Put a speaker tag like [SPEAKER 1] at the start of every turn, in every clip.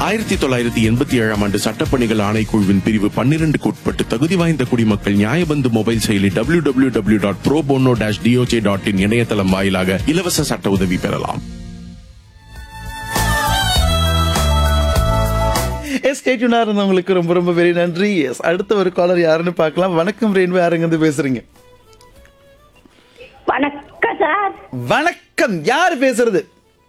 [SPEAKER 1] ஆயிரத்தி தொள்ளாயிரத்தி எண்பத்தி ஏழாம் ஆண்டு சட்டப்பணிகள் ஆணைக்குழுவின் பிரிவு பன்னிரண்டுக்கு உட்பட்டு தகுதி வாய்ந்த குடிமக்கள் நியாயபந்து மொபைல் செயலி W W W dot pro bono dash DOJ dot in இணையதளம் வாயிலாக இலவச சட்ட உதவி பெறலாம்
[SPEAKER 2] எஸ் கேட்டுனா இருந்தவங்களுக்கு ரொம்ப ரொம்ப பெரிய நன்றி எஸ் அடுத்த ஒரு காலர் யாருன்னு பார்க்கலாம் வணக்கம் ரெயின்போ யாருங்க இருந்து பேசுறீங்க
[SPEAKER 3] வணக்கம் சார்
[SPEAKER 2] வணக்கம் யார் பேசுறது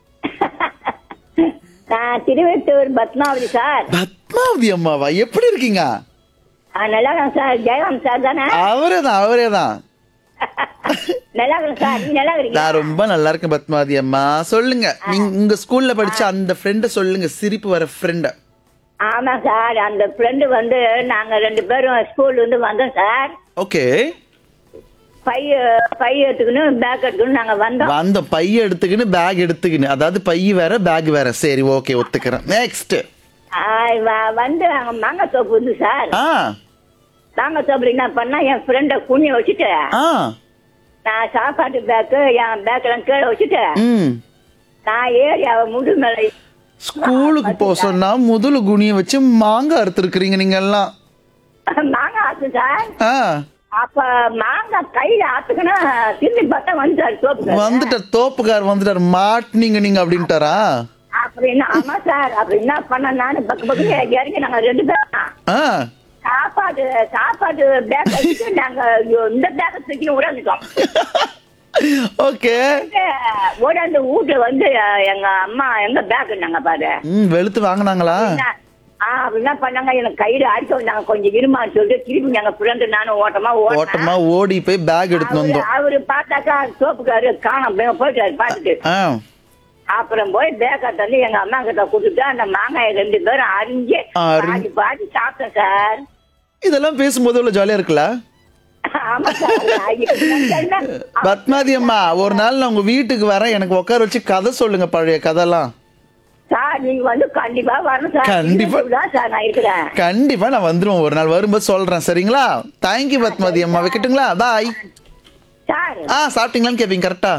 [SPEAKER 3] நான் திருவெட்டூர் பத்மாவதி சார்
[SPEAKER 2] பத்மாவதி அம்மாவா எப்படி இருக்கீங்க
[SPEAKER 3] ஆ, நல்லா இருக்கேன் சார் ஜெயராம் சார் தானே
[SPEAKER 2] அவரே தான் அவரே தான்
[SPEAKER 3] நல்லா இருக்கேன் சார் நீ நல்லா இருக்கீங்க
[SPEAKER 2] நான் ரொம்ப நல்லா இருக்கேன் பத்மாவதி அம்மா சொல்லுங்க நீங்க உங்க ஸ்கூல்ல படிச்ச அந்த ஃப்ரெண்ட சொல்லுங்க சிரிப்பு வர ஃப்ரெண்ட
[SPEAKER 3] ஆமா சார் அந்த ஃப்ரெண்டு வந்து நாங்க ரெண்டு பேரும் ஸ்கூல்ல இருந்து வந்தோம் சார்
[SPEAKER 2] ஓகே
[SPEAKER 3] பை பை எடுத்துக்கணும் பேக் எடுத்துக்கணும் நாங்க வந்தோம்
[SPEAKER 2] அந்த பைய எடுத்துக்கின்னு பேக் எடுத்துக்கின்னு அதாவது பை வேற பேக் வேற சரி ஓகே ஒத்துக்கிறேன் நெக்ஸ்ட்
[SPEAKER 3] ஆ, வ- வந்து அங்க மாங்காய் தோப்பு வந்து சார்
[SPEAKER 2] ஆ
[SPEAKER 3] மாங்காய் தோப்புல என்ன பண்ணா என் ஃப்ரெண்ட குனிய வச்சுட்டு
[SPEAKER 2] ஆ
[SPEAKER 3] நான் சாப்பாட்டு பேக்கு என் பேக்கெல்லாம் கீழே வச்சுட்டு
[SPEAKER 2] ம்
[SPEAKER 3] நான் ஏறி அவ முது மேல
[SPEAKER 2] ஸ்கூலுக்கு போக சொன்னா முதல்ல குனிய வச்சு மாங்காய் அறுத்துருக்குறீங்க நீங்க எல்லாம்
[SPEAKER 3] மாங்காய் ஆத்து சார்
[SPEAKER 2] ஆ
[SPEAKER 3] அப்ப மாங்காய் கையில ஆத்துக்கணும் திரும்பி பார்த்தா வந்துட்டாரு தோப்புக்கு
[SPEAKER 2] வந்துட்டார் தோப்புக்கார் வந்துட்டார் மாட்டினீங்க நீங்க அப்படின்ட்டாரா
[SPEAKER 3] அப்படின்னா ஆமா சார் அப்படி என்ன பண்ண நானு பக்கு பக்கு இறங்கி நாங்க ரெண்டு பேரும்
[SPEAKER 2] ஆ
[SPEAKER 3] சாப்பாடு சாப்பாடு பேக் வச்சுட்டு நாங்க ஐயோ, இந்த பேக்கை தூக்கி உடந்துட்டோம்
[SPEAKER 2] ஓகே
[SPEAKER 3] உடந்து வீட்டுல வந்து அஹ், எங்க அம்மா எங்க பேக் நாங்க பாரு
[SPEAKER 2] ம் வெளுத்து வாங்கினாங்களா
[SPEAKER 3] என்ன- ஆ அப்படி என்ன பண்ணாங்க எனக்கு கையில அடிச்சு வந்தாங்க கொஞ்சம் இருமான்னு சொல்லிட்டு திருப்பி நாங்க ஃப்ரெண்டு நானும் ஓட்டமா ஓட்டமா
[SPEAKER 2] ஓட்டமா ஓடி போய் பேக் எடுத்து வந்தோம்
[SPEAKER 3] அவரு பார்த்தாக்கா சோப்புக்காரு காணாம போய் போயிட்டாரு பார்த்துட்டு
[SPEAKER 2] ஆ
[SPEAKER 3] அப்புறம் போய் பேக்கை தந்து எங்க அம்மா கிட்ட கொடுத்துட்டு அந்த மாங்காயை ரெண்டு பேரும் அரிஞ்சு
[SPEAKER 2] அரி-
[SPEAKER 3] பாதி பாதி சாப்பிட்டேன் சார்
[SPEAKER 2] இதெல்லாம் பேசும்போது இவ்வளவு ஜாலியா இருக்குல்ல
[SPEAKER 3] ஆமா சார் ஐயோ,
[SPEAKER 2] பத்மாதி அம்மா ஒரு நாள் நான் உங்க வீட்டுக்கு வரேன் எனக்கு உட்கார வச்சு கதை சொல்லுங்க பழைய கதைலாம்
[SPEAKER 3] சார் நீங்க வந்து கண்டிப்பா வரணும் சார்
[SPEAKER 2] கண்டிப்பா.
[SPEAKER 3] தான் சார் நான் இருக்கிறேன்
[SPEAKER 2] கண்டிப்பா நான் வந்துருவேன் ஒரு நாள் வரும்போது சொல்றேன் சரிங்களா தேங்க்யூ பத்மாதி அம்மா வைக்கட்டுங்களா பாய்
[SPEAKER 3] சார்
[SPEAKER 2] ஆ சாப்பிட்டீங்களான்னு கேட்பீங்க கரெக்டா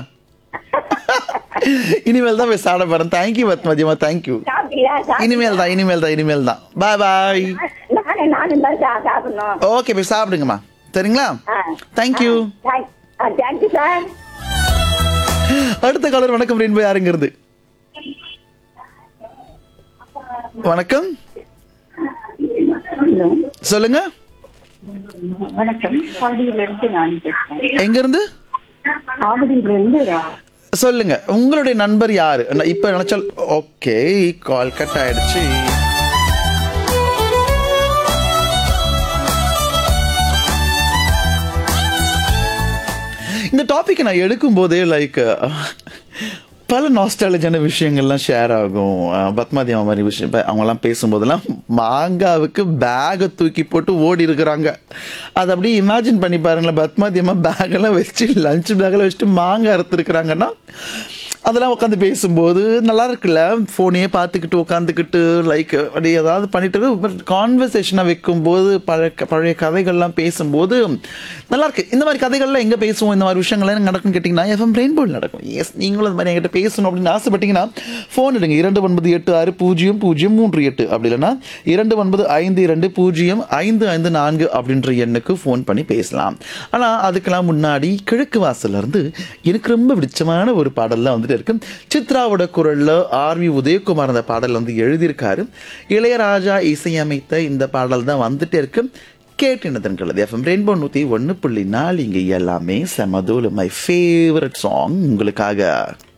[SPEAKER 2] இனிமேல் தான் போய் சாப்பிட போறேன் தேங்க்யூ பத்மாதி அம்மா தேங்க்யூ
[SPEAKER 3] சாப்பிட்டீங்களா சார்
[SPEAKER 2] இனிமேல் தான் இனிமேல் தான் இனிமேல் தான் பாய் பாய்
[SPEAKER 3] நானே நானும் தான் சார் சாப்பிடணும்
[SPEAKER 2] ஓகே போய் சாப்பிடுங்கம்மா சரிங்களா தேங்க்யூ
[SPEAKER 3] தேங்க்யூ சார்
[SPEAKER 2] அடுத்த காலர் வணக்கம் ரெயின்போ யாருங்கிறது வணக்கம் சொல்லுங்க
[SPEAKER 4] வணக்கம் ஆவடியிலிருந்து நான் பேசுறேன்
[SPEAKER 2] எங்க இருந்து
[SPEAKER 4] ஆவடியிலிருந்து
[SPEAKER 2] சொல்லுங்க உங்களுடைய நண்பர் யாரு நான் இப்ப நினைச்சால் ஓகே கால் கட் ஆயிடுச்சு இந்த டாபிக் நான் எடுக்கும் போதே லைக் பல நாஸ்டாலஜான விஷயங்கள்லாம் ஷேர் ஆகும் அஹ் பத்மாதி அம்மா மாதிரி விஷயம் இப்ப அவங்கெல்லாம் பேசும்போதெல்லாம் மாங்காவுக்கு பேகை தூக்கி போட்டு ஓடி இருக்கிறாங்க அதை அப்படியே இமேஜின் பண்ணி பாருங்களேன் பத்மாதி அம்மா பேக்கெல்லாம் வச்சு லஞ்ச் பேக்கெல்லாம் வச்சுட்டு மாங்காய் அறுத்துருக்குறாங்கன்னா அதெல்லாம் உட்காந்து பேசும்போது நல்லா இருக்குல்ல ஃபோனையே பார்த்துக்கிட்டு உட்காந்துக்கிட்டு லைக் அப்படி ஏதாவது பண்ணிட்டு பட் கான்வர்சேஷனாக வைக்கும்போது பழைய பழைய கதைகள்லாம் பேசும்போது நல்லா இருக்கு இந்த மாதிரி கதைகள்லாம் எங்கே பேசுவோம் இந்த மாதிரி விஷயங்கள்லாம் எனக்கு நடக்கும்னு கேட்டிங்கன்னா எஃப்எம் ரெயின்போல் நடக்கும் எஸ் நீங்களும் இந்த மாதிரி என்கிட்ட பேசணும் அப்படின்னு ஆசைப்பட்டீங்கன்னா ஃபோன் எடுங்க இரண்டு ஒன்பது எட்டு ஆறு பூஜ்ஜியம் பூஜ்ஜியம் மூன்று எட்டு அப்படி இல்லைன்னா இரண்டு ஒன்பது ஐந்து இரண்டு பூஜ்ஜியம் ஐந்து ஐந்து நான்கு அப்படின்ற எண்ணுக்கு ஃபோன் பண்ணி பேசலாம் ஆனால் அதுக்கெல்லாம் முன்னாடி கிழக்கு வாசல்ல இருந்து எனக்கு ரொம்ப பிடிச்சமான ஒரு பாடல்லாம் வந்துட்டு இருக்கு சித்ராவோட குரல்ல ஆர் வி உதயகுமார் அந்த பாடல் வந்து எழுதியிருக்காரு இளையராஜா இசையமைத்த இந்த பாடல் தான் வந்துட்டே இருக்கு கேட்டினதன்களது எஃப்எம் ரெயின்போ நூற்றி ஒன்று புள்ளி நாலு இங்கே எல்லாமே செமதூல் மை ஃபேவரட் சாங் உங்களுக்காக